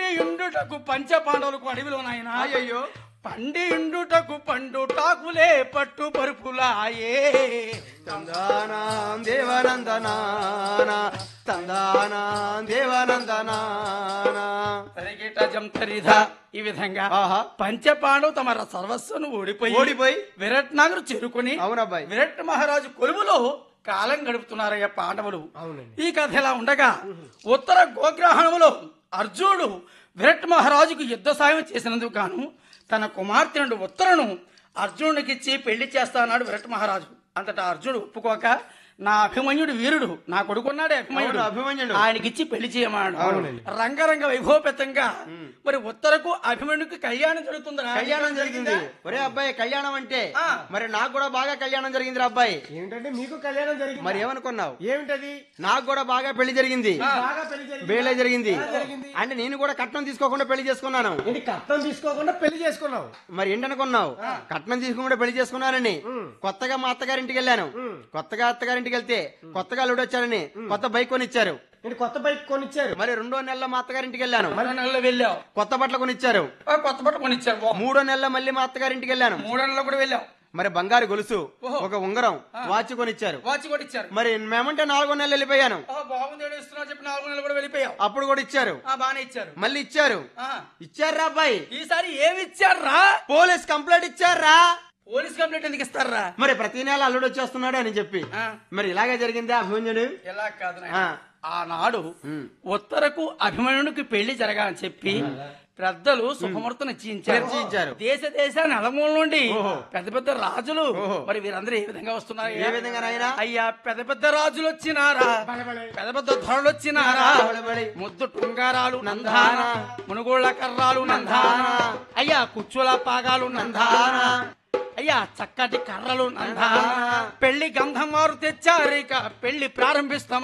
పండి ఇండుటకు పంచ పాండవులకు అడవిలో నాయన అయ్యయ్యో పండి ఇండుటకు పండు టాకులే పట్టు పరుపులాయే తందానాం దేవనందనాన తందానాం దేవనందనాన తరిగిట జంతరిధ ఈ విధంగా ఆహా పంచ పాండవు తమ సర్వస్సును ఓడిపోయి ఓడిపోయి విరట్ నగరు చేరుకుని అవునబ్బాయి విరట్ మహారాజు కొలువులో కాలం గడుపుతున్నారయ్య పాండవులు అవునండి ఈ కథ ఇలా ఉండగా ఉత్తర గోగ్రహణములో అర్జునుడు విరట్ మహారాజుకు యుద్ధ సాయం చేసినందుకు గాను తన కుమార్తె నుండి ఉత్తరను అర్జునుడికిచ్చి పెళ్లి చేస్తాన్నాడు విరట్ మహారాజు అంతటా అర్జునుడు ఒప్పుకోక నా అభిమన్యుడు వీరుడు నా కొడుకున్నాడే అభిమన్యుడు అవును, అభిమన్యుడు. ఆయనకిచ్చి పెళ్లి చేయమన్నాడు అవునండి. రంగరంగ వైభవపేతంగా మరి ఉత్తరకు అభిమన్యుడికి కళ్యాణం జరుగుతుందా కళ్యాణం జరిగింది ఒరే అబ్బాయి కళ్యాణం అంటే ఆ. మరి నాకు కూడా బాగా కళ్యాణం జరిగింది రా అబ్బాయి ఏమిటంటే మీకు కళ్యాణం జరిగింది మరి ఏమనుకున్నావు ఏమిటది నాకు కూడా బాగా పెళ్లి జరిగింది బాగా పెళ్లి జరిగింది బేలే జరిగింది జరిగింది? అంటే నేను కూడా కట్నం తీసుకోకుండా పెళ్లి చేసుకున్నాను ఏంటి కట్నం తీసుకోకుండా పెళ్లి చేసుకున్నావు మరి ఏంటనుకున్నావు కట్నం తీసుకోకుండా పెళ్లి చేసుకున్నానని కొత్తగా మా అత్తగారింటికి వెళ్ళాను కొత్తగా అత్తగారింటికి వెళ్తే కొత్తగా అల్లుడు వచ్చానని కొత్త బైక్ కొనిచ్చారు ఏంటి కొత్త బైక్ కొనిచ్చారు మరి రెండో నెలలో మా అత్తగారింటికి వెళ్ళాను మరో నెలలో వెళ్ళావు కొత్త బట్టలు కొనిచ్చారు ఆ కొత్త బట్ట కొనిచ్చారు ఓ, మూడో నెలలో మళ్ళీ మా అత్తగారింటికి వెళ్ళాను మూడో నెలలో కూడా వెళ్ళావు మరి బంగారు గొలుసు ఓహో. ఒక ఉంగరం వాచ్ కొనిచ్చారు వాచి కూడా ఇచ్చారు మరి మేమంటే నాలుగో నెలలు వెళ్ళిపోయాను ఆ, బాగుంది ఏడు ఇస్తున్నావు చెప్పి నాలుగు నెలలు కూడా వెళ్ళిపోయావు అప్పుడు కూడా ఇచ్చారు ఆ బాగానే ఇచ్చారు మళ్ళీ ఇచ్చారు ఆ, ఇచ్చారా అబ్బాయి ఈసారి ఏమి ఇచ్చారా పోలీస్ కంప్లైంట్ ఇచ్చారా పోలీస్ కంప్లైంట్ ఎందుకు ఇస్తారా మరి ప్రతి నెల అల్లుడు వచ్చేస్తున్నాడు అని చెప్పి ఆ, మరి ఇలాగే జరిగిందా అభిమన్యుడు ఎలా కాదు నాయనా. ఆ. ఆనాడు ఉమ్. ఉత్తరకు అభిమన్యుడికి పెళ్లి జరగాలని చెప్పి పెద్దలు శుభముహూర్తం నిశ్చయించారు నిశ్చయించారు. దేశ దేశాన్ని నలుమూల నుండి ఓహో. పెద్ద పెద్ద రాజులు ఓహో. మరి వీరందరూ ఏ విధంగా వస్తున్నారు ఏ విధంగా నాయనా? అయ్యా పెద్ద పెద్ద రాజులు వచ్చినారా పెద్ద పెద్ద ధరలు వచ్చినారా బలబలి. ముద్దు టుంగారాలు నందాన మునుగోళ్ళ కర్రాలు నందాన అయ్యా కుచ్చుల పాగాలు నందాన అయ్యా చక్కటి కర్రలు నందాన పెళ్లి గంధం వారు తెచ్చారు ఇక పెళ్లి ప్రారంభిస్తాం